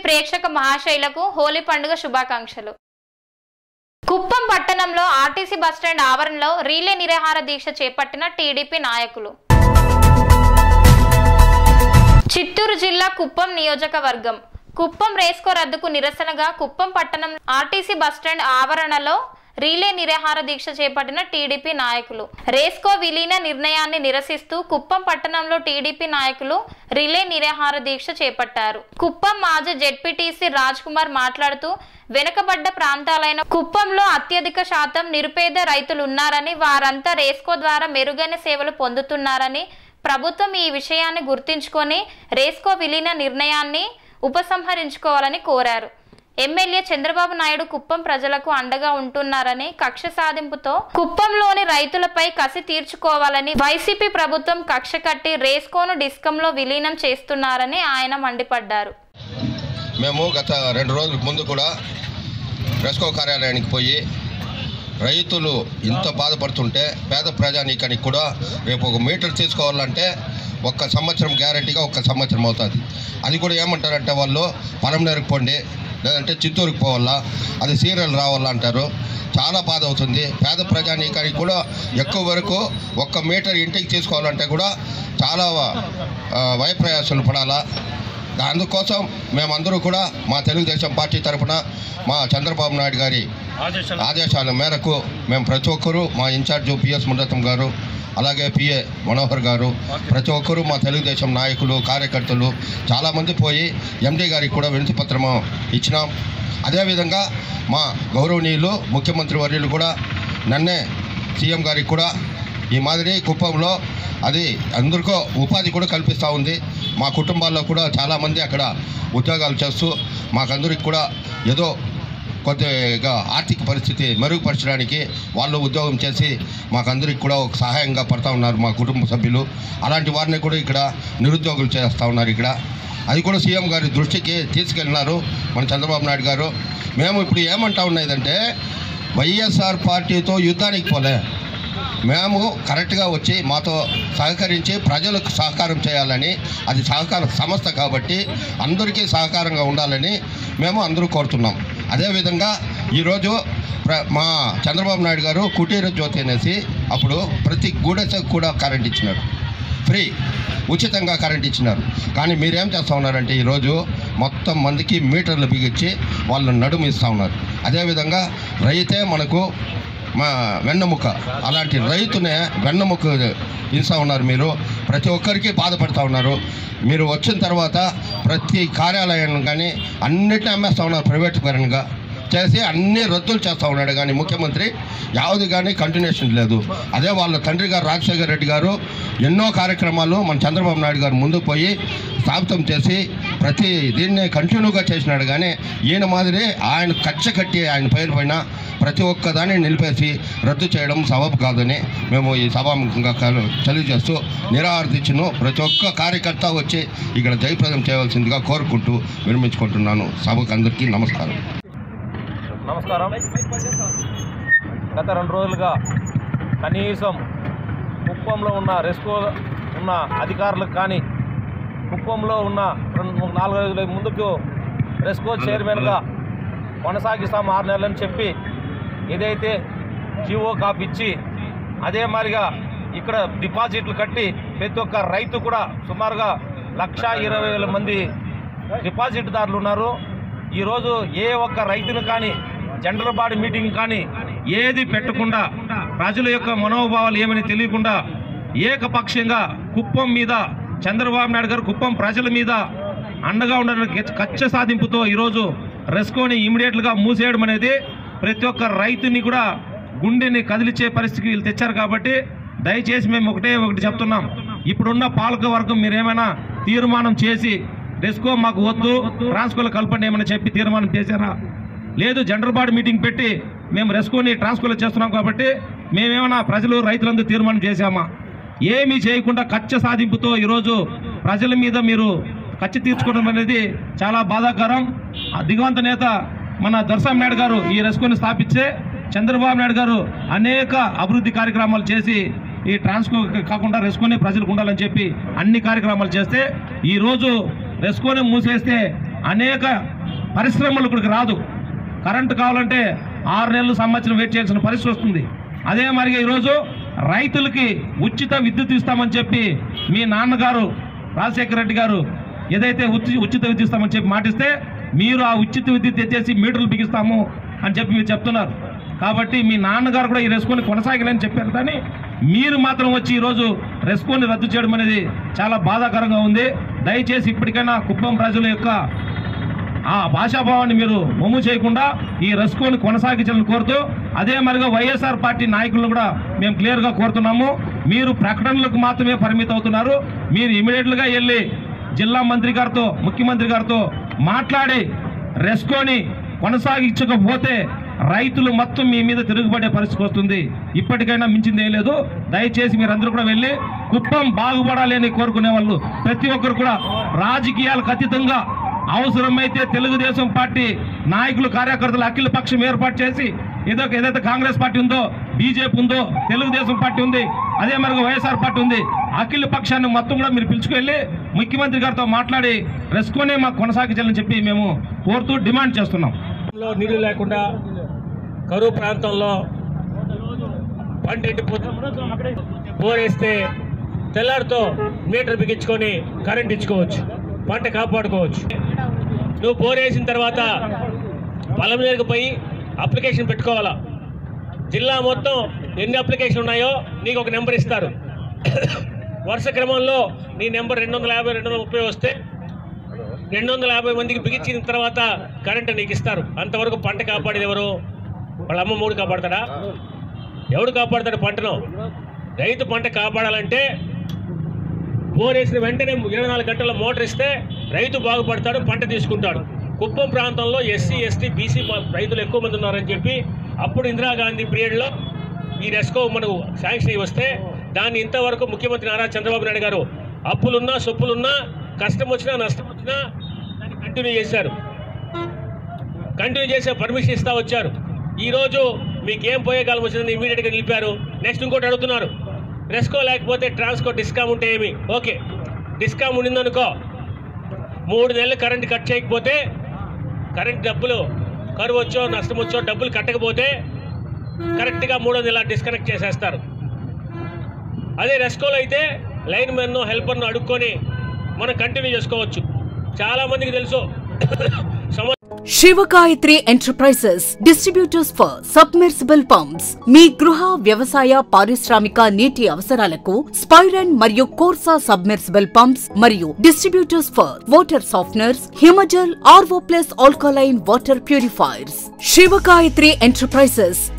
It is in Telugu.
ప్రేక్షక మహాశైలకు హోలీ పండుగ శుభాకాంక్షలు కుప్పం పట్టణంలో ఆర్టీసీ బస్టాండ్ ఆవరణలో రీలే నిరాహార దీక్ష చేపట్టిన టీడీపీ నాయకులు చిత్తూరు జిల్లా కుప్పం నియోజకవర్గం కుప్పం రేస్కో రద్దుకు నిరసనగా కుప్పం పట్టణం ఆర్టీసీ బస్టాండ్ ఆవరణలో రీలే నిరాహార దీక్ష చేపట్టిన టీడీపీ నాయకులు రేస్కో విలీన నిర్ణయాన్ని నిరసిస్తూ కుప్పం పట్టణంలో టీడీపీ నాయకులు రిలే నిరాహార దీక్ష చేపట్టారు కుప్పం మాజీ జెడ్పీటీసీ రాజ్ కుమార్ మాట్లాడుతూ వెనుకబడ్డ ప్రాంతాలైన కుప్పంలో అత్యధిక శాతం నిరుపేద రైతులు ఉన్నారని వారంతా రేస్కో ద్వారా మెరుగైన సేవలు పొందుతున్నారని ప్రభుత్వం ఈ విషయాన్ని గుర్తించుకొని రేస్కో విలీన నిర్ణయాన్ని ఉపసంహరించుకోవాలని కోరారు ఎమ్మెల్యే చంద్రబాబు నాయుడు కుప్పం ప్రజలకు అండగా ఉంటున్నారని కక్ష సాధింపుతో కుప్పంలోని రైతులపై కసి తీర్చుకోవాలని వైసీపీ ప్రభుత్వం కక్ష కట్టి రేస్కోను డిస్కంలో విలీనం చేస్తున్నారని ఆయన మండిపడ్డారు మేము గత రెండు రోజుల ముందు కూడా రెస్కో కార్యాలయానికి పోయి రైతులు ఇంత బాధపడుతుంటే పేద ప్రజానీకానికి కూడా రేపు ఒక మీటర్ తీసుకోవాలంటే ఒక్క సంవత్సరం గ్యారంటీగా ఒక్క సంవత్సరం అవుతుంది అది కూడా ఏమంటారంటే వాళ్ళు పరంనేరుకు పోండి లేదంటే చిత్తూరుకు పోవాలా అది సీరియల్ రావాలా అంటారు చాలా బాధ అవుతుంది పేద ప్రజానీకానికి కూడా ఎక్కువ వరకు ఒక్క మీటర్ ఇంటికి తీసుకోవాలంటే కూడా చాలా ఆ, వైప్రయాసాలు పడాలా అందుకోసం మేమందరూ కూడా మా తెలుగుదేశం పార్టీ తరఫున మా చంద్రబాబు నాయుడు గారి ఆదేశాల మేరకు మేము ప్రతి ఒక్కరూ మా ఇన్ఛార్జ్ పిఎస్ మురతం గారు అలాగే పిఏ మనోహర్ గారు ప్రతి ఒక్కరూ మా తెలుగుదేశం నాయకులు కార్యకర్తలు చాలామంది పోయి ఎండీ గారికి కూడా వినతి పత్రము ఇచ్చినాం అదేవిధంగా మా గౌరవనీయులు ముఖ్యమంత్రి వర్యులు కూడా నన్నే సీఎం గారికి కూడా ఈ మాదిరి కుప్పంలో అది అందరికో ఉపాధి కూడా కల్పిస్తూ ఉంది మా కుటుంబాల్లో కూడా చాలామంది అక్కడ ఉద్యోగాలు చేస్తూ మాకందరికి కూడా ఏదో కొద్దిగా ఆర్థిక పరిస్థితి మెరుగుపరచడానికి వాళ్ళు ఉద్యోగం చేసి మాకందరికి కూడా ఒక సహాయంగా పడతా ఉన్నారు మా కుటుంబ సభ్యులు అలాంటి వారిని కూడా ఇక్కడ నిరుద్యోగులు చేస్తూ ఉన్నారు ఇక్కడ అది కూడా సీఎం గారి దృష్టికి తీసుకెళ్ళినారు మన చంద్రబాబు నాయుడు గారు మేము ఇప్పుడు ఏమంటా ఉన్నదంటే వైఎస్ఆర్ పార్టీతో యుద్ధానికి పోలే మేము కరెక్ట్గా వచ్చి మాతో సహకరించి ప్రజలకు సహకారం చేయాలని అది సహకార సంస్థ కాబట్టి అందరికీ సహకారంగా ఉండాలని మేము అందరూ కోరుతున్నాం అదేవిధంగా ఈరోజు ప్ర మా చంద్రబాబు నాయుడు గారు కుటీర జ్యోతి అనేసి అప్పుడు ప్రతి గూడెసకు కూడా కరెంట్ ఇచ్చినారు ఫ్రీ ఉచితంగా కరెంట్ ఇచ్చినారు కానీ మీరేం చేస్తూ ఉన్నారంటే ఈరోజు మొత్తం మందికి మీటర్లు బిగించి వాళ్ళు నడుము ఇస్తూ ఉన్నారు అదేవిధంగా రైతే మనకు మా వెన్నెముక అలాంటి రైతునే వెన్నెముక ఇస్తూ ఉన్నారు మీరు ప్రతి ఒక్కరికి బాధపడుతూ ఉన్నారు మీరు వచ్చిన తర్వాత ప్రతి కార్యాలయం కానీ అన్నిటిని అమ్మేస్తూ ఉన్నారు ప్రైవేట్ పరంగా చేసి అన్ని రద్దులు చేస్తూ ఉన్నాడు కానీ ముఖ్యమంత్రి యావది కానీ కంటిన్యూషన్ లేదు అదే వాళ్ళ తండ్రి గారు రాజశేఖర రెడ్డి గారు ఎన్నో కార్యక్రమాలు మన చంద్రబాబు నాయుడు గారు ముందుకు పోయి స్థాపితం చేసి ప్రతి దీన్ని కంటిన్యూగా చేసినాడు కానీ ఈయన మాదిరి ఆయన కచ్చ కట్టి ఆయన పైన పైన ప్రతి ఒక్క దాన్ని నిలిపేసి రద్దు చేయడం సబబు కాదని మేము ఈ సభాముఖంగా కలు- తెలియజేస్తూ నిరాహారదించును ప్రతి ఒక్క కార్యకర్త వచ్చి ఇక్కడ జయప్రదం చేయవలసిందిగా కోరుకుంటూ విరమించుకుంటున్నాను సభకు అందరికీ నమస్కారం నమస్కారం గత రెండు రోజులుగా కనీసం కుప్పంలో ఉన్న రెస్కో ఉన్న అధికారులకు కానీ కుప్పంలో ఉన్న రెండు నాలుగు రోజుల ముందుకు రెస్కో చైర్మన్గా కొనసాగిస్తాం ఆరు నెలలని చెప్పి ఏదైతే జీవో కాపీ ఇచ్చి అదే మాదిరిగా ఇక్కడ డిపాజిట్లు కట్టి ప్రతి ఒక్క రైతు కూడా సుమారుగా లక్ష ఇరవై వేల మంది డిపాజిట్దారులు ఉన్నారు ఈరోజు ఏ ఒక్క రైతును కానీ జనరల్ బాడీ మీటింగ్ కానీ ఏది పెట్టకుండా ప్రజల యొక్క మనోభావాలు ఏమని తెలియకుండా ఏకపక్షంగా కుప్పం మీద చంద్రబాబు నాయుడు గారు కుప్పం ప్రజల మీద అండగా ఉండడానికి కచ్చ సాధింపుతో ఈరోజు రెస్కోని ఇమీడియట్గా మూసేయడం అనేది ప్రతి ఒక్క రైతుని కూడా గుండెని కదిలిచ్చే పరిస్థితికి వీళ్ళు తెచ్చారు కాబట్టి దయచేసి మేము ఒకటే ఒకటి చెప్తున్నాం ఇప్పుడున్న పాలక వర్గం మీరేమైనా తీర్మానం చేసి రెస్కో మాకు వద్దు ట్రాన్స్కోలో కలపండి ఏమైనా చెప్పి తీర్మానం చేశారా లేదు జనరల్ బాడీ మీటింగ్ పెట్టి మేము రెస్కోని ట్రాన్స్కోలో చేస్తున్నాం కాబట్టి మేమేమైనా ప్రజలు రైతులందరూ తీర్మానం చేశామా ఏమీ చేయకుండా కచ్చ సాధింపుతో ఈరోజు ప్రజల మీద మీరు కచ్చ తీర్చుకోవడం అనేది చాలా బాధాకరం ఆ దిగవంత నేత మన దర్శనం నాయుడు గారు ఈ రెస్కోని స్థాపించే చంద్రబాబు నాయుడు గారు అనేక అభివృద్ధి కార్యక్రమాలు చేసి ఈ ట్రాన్స్కో కాకుండా రెస్కోని ప్రజలకు ఉండాలని చెప్పి అన్ని కార్యక్రమాలు చేస్తే ఈరోజు రెస్కోని మూసేస్తే అనేక పరిశ్రమలు ఇక్కడికి రాదు కరెంటు కావాలంటే ఆరు నెలలు సంవత్సరం వెయిట్ చేయాల్సిన పరిస్థితి వస్తుంది అదే మరిగా ఈరోజు రైతులకి ఉచిత విద్యుత్ ఇస్తామని చెప్పి మీ నాన్నగారు రాజశేఖర రెడ్డి గారు ఏదైతే ఉచి ఉచిత విద్యుత్ ఇస్తామని చెప్పి మాటిస్తే మీరు ఆ ఉచిత విద్యుత్ తెచ్చేసి మీటర్లు బిగిస్తాము అని చెప్పి మీరు చెప్తున్నారు కాబట్టి మీ నాన్నగారు కూడా ఈ రెస్కోని కొనసాగలేని చెప్పారు కానీ మీరు మాత్రం వచ్చి ఈరోజు రెస్కోని రద్దు చేయడం అనేది చాలా బాధాకరంగా ఉంది దయచేసి ఇప్పటికైనా కుప్పం ప్రజల యొక్క ఆ భాషాభావాన్ని మీరు మొమ్ము చేయకుండా ఈ రెస్కోని కొనసాగించాలని కోరుతూ అదే మరిగా వైఎస్ఆర్ పార్టీ నాయకులను కూడా మేము క్లియర్గా కోరుతున్నాము మీరు ప్రకటనలకు మాత్రమే పరిమితం అవుతున్నారు మీరు ఇమీడియట్గా వెళ్ళి జిల్లా మంత్రి గారితో ముఖ్యమంత్రి గారితో మాట్లాడి రెస్కోని కొనసాగించకపోతే రైతులు మొత్తం మీ మీద తిరుగుబడే పరిస్థితి వస్తుంది ఇప్పటికైనా మించింది ఏం లేదు దయచేసి మీరందరూ కూడా వెళ్ళి కుప్పం బాగుపడాలి అని కోరుకునే వాళ్ళు ప్రతి ఒక్కరు కూడా రాజకీయాలకు అతీతంగా అవసరమైతే తెలుగుదేశం పార్టీ నాయకులు కార్యకర్తలు అఖిల పక్షం ఏర్పాటు చేసి ఏదో ఏదైతే కాంగ్రెస్ పార్టీ ఉందో బీజేపీ ఉందో తెలుగుదేశం పార్టీ ఉంది అదే మరి వైఎస్ఆర్ పార్టీ ఉంది అఖిల పక్షాన్ని మొత్తం కూడా మీరు పిలుచుకెళ్ళి ముఖ్యమంత్రి గారితో మాట్లాడి రెస్కోనే మాకు కొనసాగించాలని చెప్పి మేము కోరుతూ డిమాండ్ చేస్తున్నాం లో నీళ్లు లేకుండా కరువు ప్రాంతంలో పంట ఎండిపోతుంది బోరేస్తే తెల్లారితో మీటర్ బిగించుకొని కరెంట్ ఇచ్చుకోవచ్చు పంట కాపాడుకోవచ్చు నువ్వు బోర్ వేసిన తర్వాత పొలం మీదకి పోయి అప్లికేషన్ పెట్టుకోవాలా జిల్లా మొత్తం ఎన్ని అప్లికేషన్ ఉన్నాయో నీకు ఒక నెంబర్ ఇస్తారు వరుస క్రమంలో నీ నెంబర్ రెండు వందల యాభై రెండు వందల ముప్పై వస్తే రెండు వందల యాభై మందికి బిగించిన తర్వాత కరెంటు నీకు ఇస్తారు అంతవరకు పంట కాపాడేది ఎవరు వాళ్ళ అమ్మ మూడు కాపాడతాడా ఎవడు కాపాడతాడు పంటను రైతు పంట కాపాడాలంటే బోర్ వేసిన వెంటనే ఇరవై నాలుగు గంటల మోటార్ ఇస్తే రైతు బాగుపడతాడు పంట తీసుకుంటాడు కుప్పం ప్రాంతంలో ఎస్సీ ఎస్టీ బీసీ రైతులు ఎక్కువ మంది ఉన్నారని చెప్పి అప్పుడు ఇందిరాగాంధీ పీరియడ్లో ఈ రెస్కో మనకు శాంక్షన్ అయ్యి వస్తే దాన్ని ఇంతవరకు ముఖ్యమంత్రి నారా చంద్రబాబు నాయుడు గారు అప్పులున్నా సొప్పులున్నా కష్టం వచ్చినా నష్టం వచ్చినా దాన్ని కంటిన్యూ చేశారు కంటిన్యూ చేసే పర్మిషన్ ఇస్తా వచ్చారు ఈరోజు మీకేం పోయే కాలం వచ్చిందని ఇమీడియట్గా నిలిపారు నెక్స్ట్ ఇంకోటి అడుగుతున్నారు రెస్కో లేకపోతే ట్రాన్స్కో డిస్కామ్ ఉంటే ఏమి ఓకే డిస్కామ్ ఉండిందనుకో మూడు నెలలు కరెంట్ కట్ చేయకపోతే కరెంట్ డబ్బులు కరువు వచ్చో నష్టం వచ్చో డబ్బులు కట్టకపోతే కరెక్ట్గా మూడో నెల డిస్కనెక్ట్ చేసేస్తారు అదే రెస్కోలో అయితే లైన్ మెన్ను హెల్పర్ను అడుక్కొని మనం కంటిన్యూ చేసుకోవచ్చు చాలామందికి తెలుసు సంవత్సరం Shivagayatri enterprises distributors for submersible pumps మీ గృహ వ్యవసాయ పారిశ్రామిక నీటి అవసరాలకు స్పైరన్ మరియు కోర్సా సబ్మెర్సిబుల్ పంప్స్ మరియు distributors for water softeners Himajal RO plus alkaline water purifiers Shivagayatri enterprises